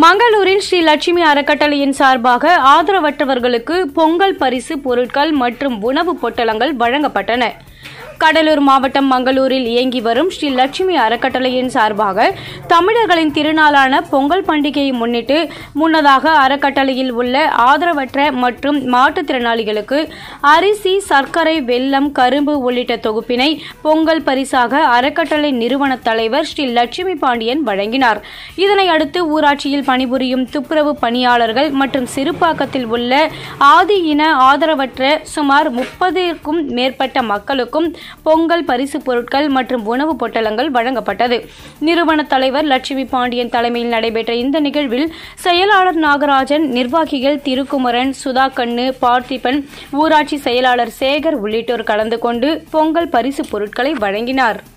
மங்களூரில் ஸ்ரீ லட்சுமி அறக்கட்டளையின் சார்பாக ஆதரவற்றவர்களுக்கு பொங்கல் பரிசு பொருட்கள் மற்றும் உணவுப் பொட்டலங்கள் வழங்கப்பட்டன கடலூர் மாவட்டம் மங்களூரில் இயங்கி வரும் ஸ்ரீ லட்சுமி அறக்கட்டளையின் சார்பாக தமிழர்களின் திருநாளான பொங்கல் பண்டிகையை முன்னிட்டு முன்னதாக அறக்கட்டளையில் உள்ள ஆதரவற்ற மற்றும் மாற்றுத்திறனாளிகளுக்கு அரிசி சர்க்கரை வெல்லம் கரும்பு உள்ளிட்ட தொகுப்பினை பொங்கல் பரிசாக அறக்கட்டளை நிறுவன தலைவர் ஸ்ரீ லட்சுமி பாண்டியன் வழங்கினார் இதனை அடுத்து ஊராட்சியில் பணிபுரியும் துப்புரவு பணியாளர்கள் மற்றும் சிறுபாக்கத்தில் உள்ள ஆதி இன ஆதரவற்ற சுமார் முப்பதிற்கும் மேற்பட்ட மக்களுக்கும் பொங்கல் பரிசு பொருட்கள் மற்றும் உணவுப் பொட்டலங்கள் வழங்கப்பட்டது நிறுவன தலைவர் லட்சுமி பாண்டியன் தலைமையில் நடைபெற்ற இந்த நிகழ்வில் செயலாளர் நாகராஜன் நிர்வாகிகள் திருக்குமரன் சுதா கண்ணு பார்த்திபன் ஊராட்சி செயலாளர் சேகர் உள்ளிட்டோர் கலந்து கொண்டு பொங்கல் பரிசு பொருட்களை வழங்கினார்